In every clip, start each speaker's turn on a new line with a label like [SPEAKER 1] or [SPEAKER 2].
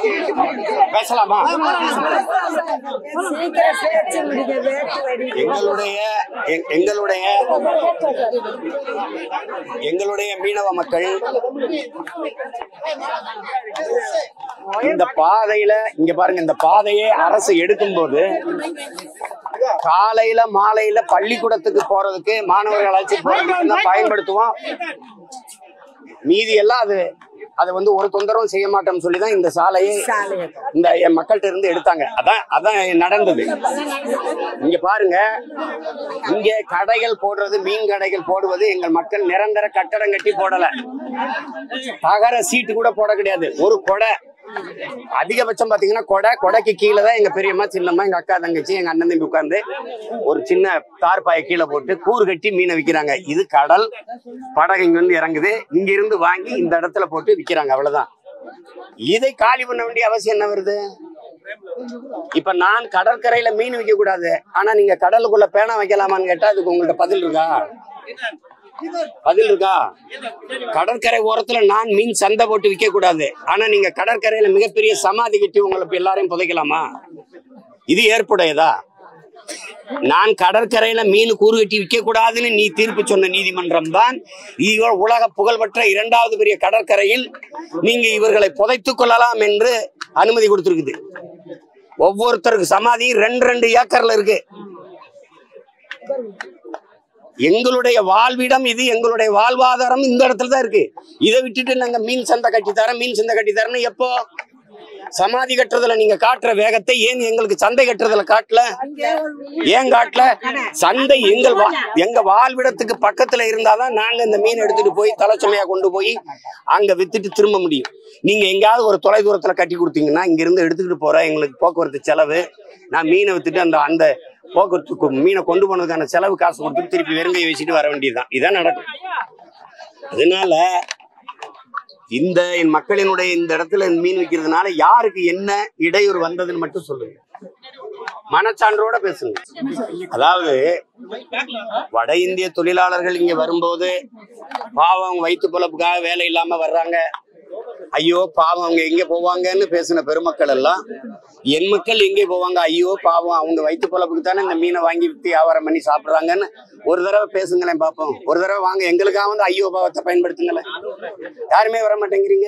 [SPEAKER 1] பேசலாமா
[SPEAKER 2] சீக்கிரம் பேச்சு முடிங்க வேட்டு வடி
[SPEAKER 1] எங்களுடைய எ- எங்களுடைய எங்களுடைய மீனவ மக்கள் இந்த பாதையில இங்க பாருங்க இந்த பாதையை அரசு எடுக்கும்போது காலையில மாலையில பள்ளிக்கூடத்துக்கு போறதுக்கு மாணவர்கள் அழைச்சிட்டு போறதுக்கு தான் பயன்படுத்துவோம் மீதி எல்லாம் அது அதை வந்து ஒரு தொந்தரவும் செய்ய மாட்டோம்னு சொல்லி தான் இந்த சாலையை இந்த என் மக்கள்கிட்ட இருந்து எடுத்தாங்க அதான் அதான் நடந்தது இங்க பாருங்க இங்க கடைகள் போடுறது மீன் கடைகள் போடுவது எங்கள் மக்கள் நிரந்தர கட்டடம் கட்டி போடல தகர சீட்டு கூட போட கிடையாது ஒரு கொடை அதிகபட்சம் பாத்தீங்கன்னா கொடை கொடைக்கு கீழே தான் எங்க பெரியம்மா சின்னம்மா எங்க அக்கா தங்கச்சி எங்க அண்ணன் தம்பி உட்கார்ந்து ஒரு சின்ன தார்பாயை கீழே போட்டு கூறு கட்டி மீனை விக்கிறாங்க இது கடல் படகு இங்க வந்து இறங்குது இங்க இருந்து வாங்கி இந்த இடத்துல போட்டு விக்கிறாங்க அவ்வளவுதான் இதை காலி பண்ண வேண்டிய அவசியம் என்ன வருது இப்ப நான் கடற்கரையில மீன் விற்க கூடாது ஆனா நீங்க கடலுக்குள்ள பேனா வைக்கலாமான்னு கேட்டா அதுக்கு உங்கள்ட்ட பதில் இருக்கா பதில் இருக்கா கடற்கரை ஓரத்துல நான் மீன் சந்தை போட்டு விற்க கூடாது ஆனா நீங்க கடற்கரையில மிகப்பெரிய சமாதி கட்டி உங்களுக்கு எல்லாரையும் புதைக்கலாமா இது ஏற்புடையதா நான் கடற்கரையில மீன் கூறு கட்டி விற்க கூடாதுன்னு நீ தீர்ப்பு சொன்ன நீதிமன்றம் தான் இவர் உலக புகழ்பெற்ற இரண்டாவது பெரிய கடற்கரையில் நீங்க இவர்களை புதைத்துக் கொள்ளலாம் என்று அனுமதி கொடுத்திருக்குது ஒவ்வொருத்தருக்கு சமாதி ரெண்டு ரெண்டு ஏக்கர்ல இருக்கு எங்களுடைய வாழ்விடம் இது எங்களுடைய வாழ்வாதாரம் இந்த இடத்துல தான் இருக்கு இதை விட்டுட்டு நாங்க மீன் சந்தை கட்டி தரேன் மீன் சந்தை கட்டி தரேன்னு எப்போ சமாதி கட்டுறதுல நீங்க காட்டுற வேகத்தை ஏன் எங்களுக்கு சந்தை கட்டுறதுல காட்டல ஏன் காட்டல சந்தை எங்கள் வா- எங்க வாழ்விடத்துக்கு பக்கத்துல இருந்தாதான் நாங்க இந்த மீன் எடுத்துட்டு போய் தலைச்சுமையா கொண்டு போய் அங்க வித்துட்டு திரும்ப முடியும் நீங்க எங்கேயாவது ஒரு தொலை தூரத்துல கட்டி கொடுத்தீங்கன்னா இங்க இருந்து எடுத்துக்கிட்டு போற எங்களுக்கு போக்குவரத்து செலவு நான் மீனை வித்துட்டு அந்த அந்த போக்குவரத்து மீனை கொண்டு போனதுக்கான செலவு காசு கொடுத்து திருப்பி வெறுங்கை வச்சுட்டு வர வேண்டியதுதான் இதான் நடக்கும் அதனால இந்த என் மக்களினுடைய இந்த இடத்துல மீன் விற்கிறதுனால யாருக்கு என்ன இடையூறு வந்ததுன்னு மட்டும் சொல்லுங்க மனச்சான்றோட பேசுங்க அதாவது வட இந்திய தொழிலாளர்கள் இங்க வரும்போது பாவம் அவங்க வயிற்று பொழப்புக்காக வேலை இல்லாம வர்றாங்க ஐயோ பாவம் அவங்க எங்க போவாங்கன்னு பேசின பெருமக்கள் எல்லாம் என் மக்கள் எங்கே போவாங்க ஐயோ பாவம் அவங்க வயிற்று பொழப்புக்கு தானே இந்த மீனை வாங்கி வித்து வியாபாரம் பண்ணி சாப்பிடுறாங்கன்னு ஒரு தடவை பேசுங்களேன் பார்ப்போம் ஒரு தடவை வாங்க எங்களுக்காக வந்து ஐயோ பாவத்தை பயன்படுத்துங்களேன் யாருமே வர மாட்டேங்கிறீங்க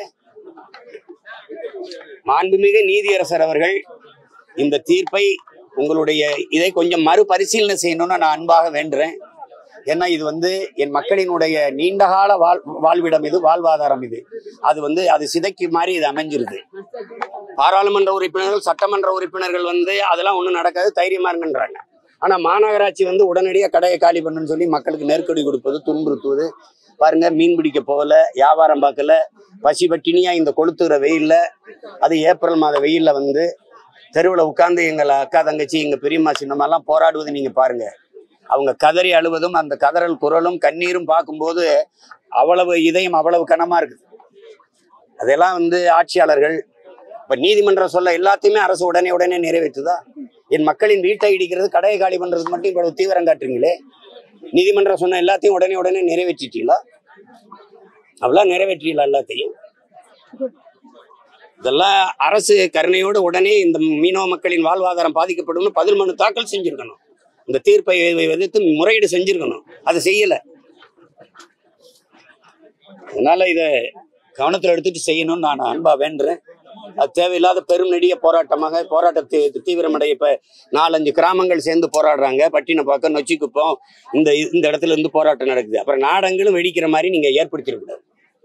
[SPEAKER 1] மாண்புமிகு நீதியரசர் அவர்கள் இந்த தீர்ப்பை உங்களுடைய இதை கொஞ்சம் மறுபரிசீலனை செய்யணும்னு நான் அன்பாக வேண்டுறேன் ஏன்னா இது வந்து என் மக்களினுடைய நீண்டகால வாழ் வாழ்விடம் இது வாழ்வாதாரம் இது அது வந்து அது சிதைக்கு மாதிரி இது அமைஞ்சிருது பாராளுமன்ற உறுப்பினர்கள் சட்டமன்ற உறுப்பினர்கள் வந்து அதெல்லாம் ஒண்ணும் நடக்காது தைரியமா இருங்கன்றாங்க ஆனா மாநகராட்சி வந்து உடனடியாக கடையை காலி பண்ணுன்னு சொல்லி மக்களுக்கு நெருக்கடி கொடுப்பது துன்புறுத்துவது பாருங்க மீன் பிடிக்க போகல வியாபாரம் பார்க்கல பசி பட்டினியா இந்த கொளுத்துகிற வெயில்ல அது ஏப்ரல் மாத வெயில்ல வந்து தெருவில் உட்கார்ந்து எங்கள் அக்கா தங்கச்சி எங்க பெரியம்மா சின்னம்மாலாம் போராடுவது நீங்க பாருங்க அவங்க கதறி அழுவதும் அந்த கதறல் குரலும் கண்ணீரும் பார்க்கும்போது அவ்வளவு இதயம் அவ்வளவு கனமா இருக்குது அதெல்லாம் வந்து ஆட்சியாளர்கள் இப்ப நீதிமன்றம் சொல்ல எல்லாத்தையுமே அரசு உடனே உடனே நிறைவேற்றுதா என் மக்களின் வீட்டை இடிக்கிறது கடையை காலி பண்றது மட்டும் இவ்வளவு தீவிரம் காட்டுறீங்களே நீதிமன்றம் சொன்ன எல்லாத்தையும் உடனே உடனே நிறைவேற்றிட்டீங்களா அவ்வளவு நிறைவேற்றீங்களா எல்லாத்தையும் இதெல்லாம் அரசு கருணையோடு உடனே இந்த மீனவ மக்களின் வாழ்வாதாரம் பாதிக்கப்படும்னு பதில் மனு தாக்கல் செஞ்சிருக்கணும் இந்த தீர்ப்பை எதிர்த்து முறையீடு செஞ்சிருக்கணும் அதை செய்யல அதனால இதை கவனத்தில் எடுத்துட்டு செய்யணும்னு நான் அன்பா வேண்டுறேன் அது தேவையில்லாத பெரும் நெடிய போராட்டமாக போராட்டத்தை தீவிரமடைய இப்ப நாலஞ்சு கிராமங்கள் சேர்ந்து போராடுறாங்க பட்டினப்பாக்கம் நொச்சிக்குப்பம் இந்த இந்த இடத்துல இருந்து போராட்டம் நடக்குது அப்புறம் நாடங்களும் வெடிக்கிற மாதிரி நீங்க ஏற்படுத்திடக்கூடாது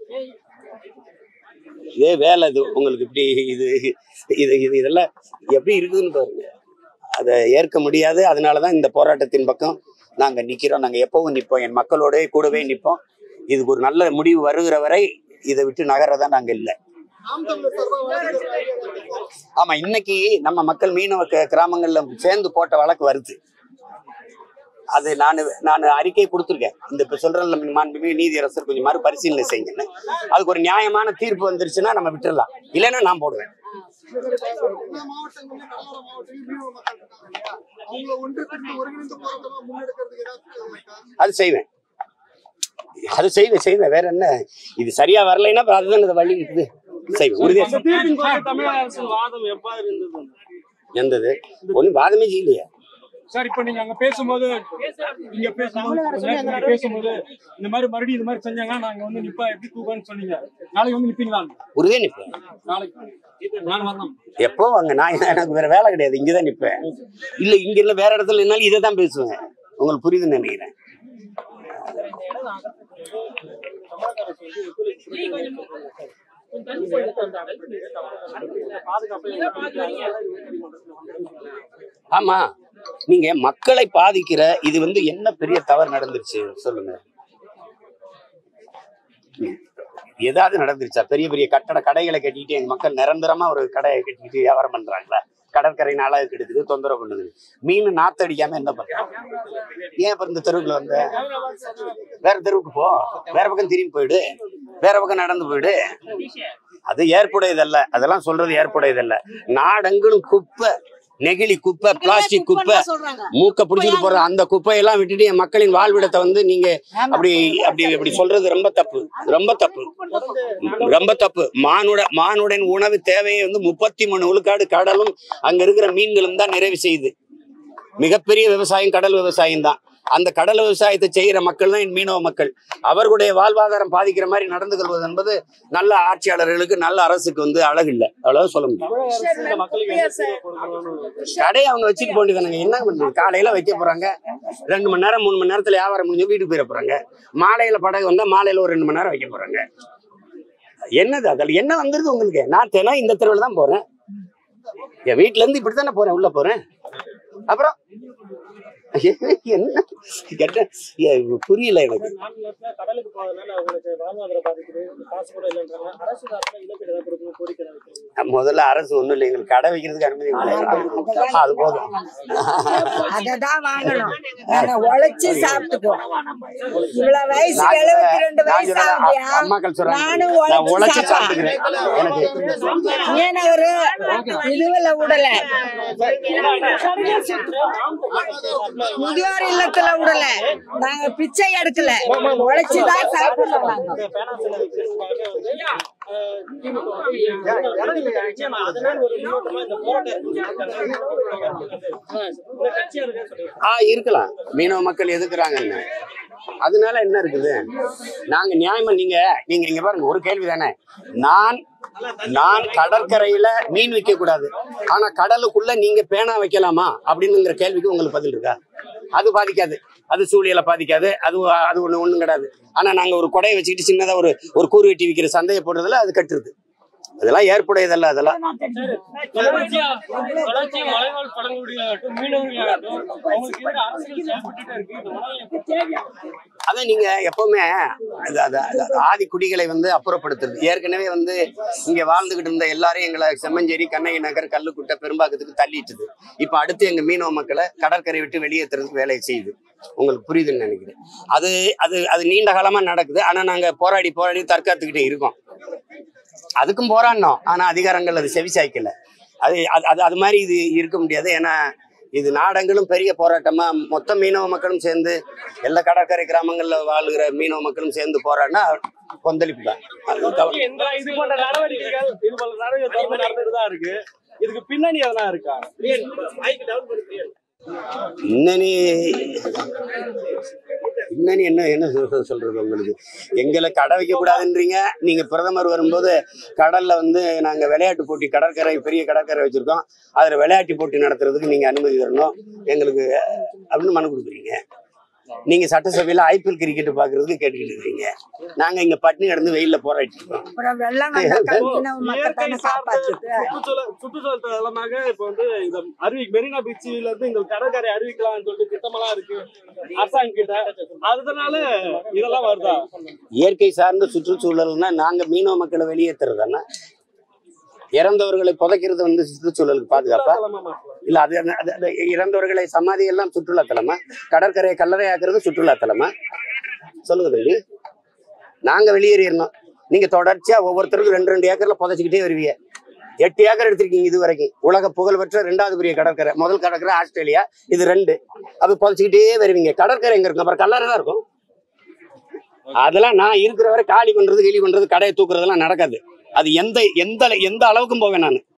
[SPEAKER 1] இதே வேலை இது உங்களுக்கு இப்படி இது இது இது இதெல்லாம் எப்படி இருக்குதுன்னு பாருங்க அதை ஏற்க முடியாது அதனாலதான் இந்த போராட்டத்தின் பக்கம் நாங்க நிக்கிறோம் நாங்க எப்பவும் நிற்போம் என் மக்களோட கூடவே நிற்போம் இதுக்கு ஒரு நல்ல முடிவு வருகிற வரை இதை விட்டு நகரதா நாங்க இல்லை ஆமா இன்னைக்கு நம்ம மக்கள் மீனவ க- கிராமங்கள்ல சேர்ந்து போட்ட வழக்கு வருது அது நான் நான் அறிக்கை கொடுத்துருக்கேன் இந்த இப்ப சொல்றேன்ல மாண்புமிகு நீதியரசர் கொஞ்சம் மறுபரிசீலனை செய்யுங்கன்னு அதுக்கு ஒரு நியாயமான தீர்ப்பு வந்துருச்சுன்னா நம்ம விட்டுறலாம் இல்லைன்னா நான் போடுவேன்
[SPEAKER 3] எல்லா மாவட்டங்களிலும் கடலோர மாவட்டங்களிலும் மீனவ மக்கள் இருக்காங்க இல்லையா அவங்கள ஒன்று திரண்டு ஒருங்கிணைந்த போராட்டமா முன்னெடுக்கிறதுக்கு ஏதாவது இருக்கா?
[SPEAKER 1] அது செய்வேன் அது செய்வேன் செய்வேன் வேற என்ன இது சரியா வரலைன்னா அப்புறம் அதுதான் இந்த வழி இருக்குது செய்வேன் உறுதியா
[SPEAKER 4] அந்த தீர்ப்பின் குறித்து தமிழக அரசின் வாதம் எவ்வாறு இருந்தது
[SPEAKER 1] எந்தது ஒன்றும் வாதமே செய்யலையே
[SPEAKER 5] சார் இப்ப நீங்க அங்க பேசும்போது இங்க பேசும்போது கொஞ்ச நேரத்துக்கு முன்னாடி பேசும்போது இந்த மாதிரி மறுபடியும் இந்த மாதிரி செஞ்சாங்கன்னா நாங்க வந்து நிப்பா எப்படி தூக்கம்னு சொன்னீங்க நாளைக்கு வந்து நிப்பீங்களா
[SPEAKER 1] உறுதியா நிற்பேன்
[SPEAKER 5] நாளைக்கு நான் வரணும்
[SPEAKER 1] எப்போ அங்க நான் எனக்கு வேற வேலை கிடையாது இங்கதான் நிப்பேன் இல்ல இங்க இல்ல வேற இடத்துல நின்னாலும் இதை தான் பேசுவேன் உங்களுக்கு புரியுதுன்னு நினைக்கிறேன் ஆமா நீங்க மக்களை பாதிக்கிற இது வந்து என்ன பெரிய தவறு நடந்துருச்சு சொல்லுங்க ஏதாவது நடந்துருச்சா பெரிய பெரிய கட்டட கடைகளை கட்டிட்டு எங்க மக்கள் நிரந்தரமா ஒரு கடையை கட்டிட்டு வியாபாரம் பண்றாங்களா கடற்கரை நாளாக கெடுக்குது தொந்தரவு பண்ணுது மீன் நாத்து அடிக்காம என்ன பண்றாங்க ஏன் இப்ப இந்த தெருவுக்குள்ள வந்த வேற தெருவுக்கு போ வேற பக்கம் திரும்பி போயிடு வேற பக்கம் நடந்து போயிடு அது ஏற்புடையதல்ல அதெல்லாம் சொல்றது ஏற்புடையதல்ல நாடெங்கிலும் குப்பை நெகிழி குப்பை பிளாஸ்டிக் குப்பை மூக்க பிடிச்சிட்டு போற அந்த குப்பையெல்லாம் விட்டுட்டு என் மக்களின் வாழ்விடத்தை வந்து நீங்க அப்படி அப்படி அப்படி சொல்றது ரொம்ப தப்பு ரொம்ப தப்பு ரொம்ப தப்பு மானுட மானுடன் உணவு தேவையை வந்து முப்பத்தி மூணு விழுக்காடு கடலும் அங்க இருக்கிற மீன்களும் தான் நிறைவு செய்யுது மிகப்பெரிய விவசாயம் கடல் விவசாயம் தான் அந்த கடல் விவசாயத்தை செய்யற மக்கள் தான் என் மீனவ மக்கள் அவர்களுடைய வாழ்வாதாரம் பாதிக்கிற மாதிரி நடந்து கொள்வது என்பது நல்ல ஆட்சியாளர்களுக்கு நல்ல அரசுக்கு வந்து அழகு இல்லை அவ்வளவு சொல்ல முடியும்
[SPEAKER 4] தமிழக அரசு இந்த மக்களுக்கு என்ன செய்ய போடுறதுன்னு
[SPEAKER 1] கடையை அவங்க வச்சுட்டு போண்டிதானுங்க என்ன பண்றது காலையில வைக்க போறாங்க ரெண்டு மணி நேரம் மூணு மணி நேரத்துல வியாபாரம் முடிஞ்சு வீட்டுக்கு போயிட போறாங்க மாலையில படகு வந்தா மாலையில ஒரு ரெண்டு மணி நேரம் வைக்க போறாங்க என்னது அதில் என்ன வந்துருது உங்களுக்கு நான் தினம் இந்த தெருவில் தான் போறேன் என் வீட்டுல இருந்து இப்படி தானே போறேன் உள்ள போறேன் அப்புறம் என்ன கேட்ட புரியல எனக்கு
[SPEAKER 4] மாநிலத்துல கடலுக்கு போறதுனால அவங்களுக்கு வாழ்வாதார பாதிக்குது காசு கூட இல்லைன்றாங்க அரசு தரப்புல இழப்பீடு ஏதாவது கொடுக்கணும் கோரிக்கை ஏதாவது வைக்கிறீங்க
[SPEAKER 1] முதல்ல அரசு ஒண்ணும் இல்லை எங்களுக்கு கடை வைக்கிறதுக்கு அனுமதி கொடுங்க. அது போதும்
[SPEAKER 2] அததான் வாங்கணும் நாங்க உழைச்சு சாப்பிட்டுக்குவோம் இவ்வளவு வயசு
[SPEAKER 1] நான்
[SPEAKER 2] எழுபத்தி ரெண்டு
[SPEAKER 1] நான்
[SPEAKER 2] வயசு
[SPEAKER 1] சொல்றேன்,
[SPEAKER 2] ஆகுதியா
[SPEAKER 1] அ- அம்மாக்கள் சொல்றாங்க
[SPEAKER 2] நானும்
[SPEAKER 1] நான் உழைச்சு
[SPEAKER 2] உழைச்சு
[SPEAKER 1] சாப்பிட்டுக்கிறேன் எனக்கு
[SPEAKER 2] ஏன்னா ஒரு இதுல விடல முதியோர் இல்லத்துல விடல நாங்க பிச்சை எடுக்கல உழைச்சுதான் சாப்பிடுறோம் நாங்க.
[SPEAKER 4] இந்த பேனா சிலை வைக்கிறதுக்காக வந்து, அஹ், திமுக வந்து நிச்சயமா அதனால ஒரு முன்னோட்டமா இந்த போராட்டம் இந்த கட்சியா இருக்குன்னு சொல்லுங்க
[SPEAKER 1] ஆ இருக்கலாம் மீனவ மக்கள் எதுக்குறாங்கன்னு அதனால என்ன இருக்குது நாங்க நியாயமா நீங்க நீங்க இங்க பாருங்க ஒரு கேள்வி தானே நான் நான் கடற்கரையில மீன் வைக்க கூடாது ஆனா கடலுக்குள்ள நீங்க பேனா வைக்கலாமா அப்படின்னுங்கிற கேள்விக்கு உங்களுக்கு பதில் இருக்கா அது பாதிக்காது அது சூழியலை பாதிக்காது அது அது ஒண்ணு ஒண்ணும் கிடையாது ஆனா நாங்க ஒரு கொடையை வச்சுக்கிட்டு சின்னதா ஒரு ஒரு கூறு வெட்டி விற்கிற சந்தையை போடுறதுல அது கட்டுறது அதெல்லாம் ஏற்புடையதல்ல அதெல்லாம்
[SPEAKER 4] வளர்ச்சி வளர்ச்சி மலைவாழ் பழங்குடிகளாகட்டும் மீனவர்களாகட்டும் அவங்களுக்கு எதிராக அரசியல் செயல்பட்டுட்டே இருக்கு இந்த மனநிலை
[SPEAKER 1] அதை நீங்க எப்பவுமே அது- அது- அது ஆதி குடிகளை வந்து அப்புறப்படுத்துறது ஏற்கனவே வந்து இங்க வாழ்ந்துகிட்டு இருந்த எல்லாரையும் எங்களை செம்மஞ்சேரி கண்ணகி நகர் கல்லுக்குட்டை பெரும்பாக்கத்துக்கு தள்ளிட்டுது இப்ப அடுத்து எங்க மீனவ மக்களை கடற்கரை விட்டு வெளியேற்றுறதுக்கு வேலையை செய்யுது உங்களுக்கு புரியுதுன்னு நினைக்கிறேன் அது அது அது நீண்ட காலமா நடக்குது ஆனா நாங்க போராடி போராடி தற்காத்துக்கிட்டே இருக்கோம் அதுக்கும் போராடினோம் ஆனா அதிகாரங்கள் அது செவிசாய்க்கல அது அது அது அது மாதிரி இது இருக்க முடியாது ஏன்னா இது நாடெங்கிலும் பெரிய போராட்டமா மொத்த மீனவ மக்களும் சேர்ந்து எல்லா கடற்கரை கிராமங்கள்ல வாழ்கிற மீனவ மக்களும் சேர்ந்து போராடினா கொந்தளிப்பு தான் அது தவறு.
[SPEAKER 4] இந்த இது போன்ற நடவடிக்கைகள் இது போன்ற நடவடிக்கைகள் தொடர்ந்து நடந்துட்டு தான் இருக்கு இதுக்கு பின்னணி எதனா இருக்கா
[SPEAKER 1] பின்னணி பின்னணி என்ன என்ன சொல்~ சொல்றது உங்களுக்கு எங்களை கடை வைக்க கூடாதுன்றீங்க நீங்க பிரதமர் வரும்போது கடல்ல வந்து நாங்க விளையாட்டு போட்டி கடற்கரை பெரிய கடற்கரை வச்சிருக்கோம் அதுல விளையாட்டு போட்டி நடத்துறதுக்கு நீங்க அனுமதி தரணும் எங்களுக்கு அப்படின்னு மனு கொடுக்குறீங்க நீங்க சட்டசபையில ஐபிஎல் கிரிக்கெட் பாக்குறதுக்கு கேட்டுக்கிட்டு இருக்கீங்க நாங்க இங்க பட்டினி கிடந்து வெயில்ல போராடிட்டு இருக்கோம்
[SPEAKER 2] அப்புறம் வெள்ளம் வந்தாக்கா மீனவ மக்கத்தானே காப்பாத்துது
[SPEAKER 4] சுற்றுச்சூழல் சுற்றுச்சூழல் தளமாக இப்ப வந்து இந்த அருவி மெரினா பீச்சில இருந்து இந்த கடற்கரை அறிவிக்கலாம்னு சொல்லிட்டு திட்டமெல்லாம் இருக்கு அரசாங்கம் கிட்ட அதனால இதெல்லாம் வருதா
[SPEAKER 1] இயற்கை சார்ந்த சுற்றுச்சூழல்னா நாங்க மீனவ மக்களை வெளியேற்றுறதுன்னா இறந்தவர்களை புதைக்கிறது வந்து சுற்றுச்சூழலுக்கு பாதுகாப்பா
[SPEAKER 4] தளமா மாற்றலாம்.
[SPEAKER 1] இல்ல அது அது- அது- அது இறந்தவர்களை சமாதி எல்லாம் சுற்றுலா தலமா கடற்கரையை கல்லறையாக்குறது சுற்றுலா தலமா சொல்லுங்க தம்பி நாங்க வெளியேறிடணும் நீங்க தொடர்ச்சியா ஒவ்வொருத்தருக்கும் ரெண்டு ரெண்டு ஏக்கர்ல புதைச்சிக்கிட்டே வருவீங்க எட்டு ஏக்கர் எடுத்திருக்கீங்க இது வரைக்கும் உலக புகழ்பெற்ற ரெண்டாவது பெரிய கடற்கரை முதல் கடற்கரை ஆஸ்திரேலியா இது ரெண்டு அப்ப புதைச்சிக்கிட்டே வருவீங்க கடற்கரை எங்க இருக்கும் அப்புறம் கல்லறை தான் இருக்கும் அதெல்லாம் நான் இருக்கிற வரை காலி பண்றது கிளி பண்றது கடையை தூக்குறதெல்லாம் நடக்காது அது எந்த எந்த எந்த அளவுக்கும் போவேன் நான்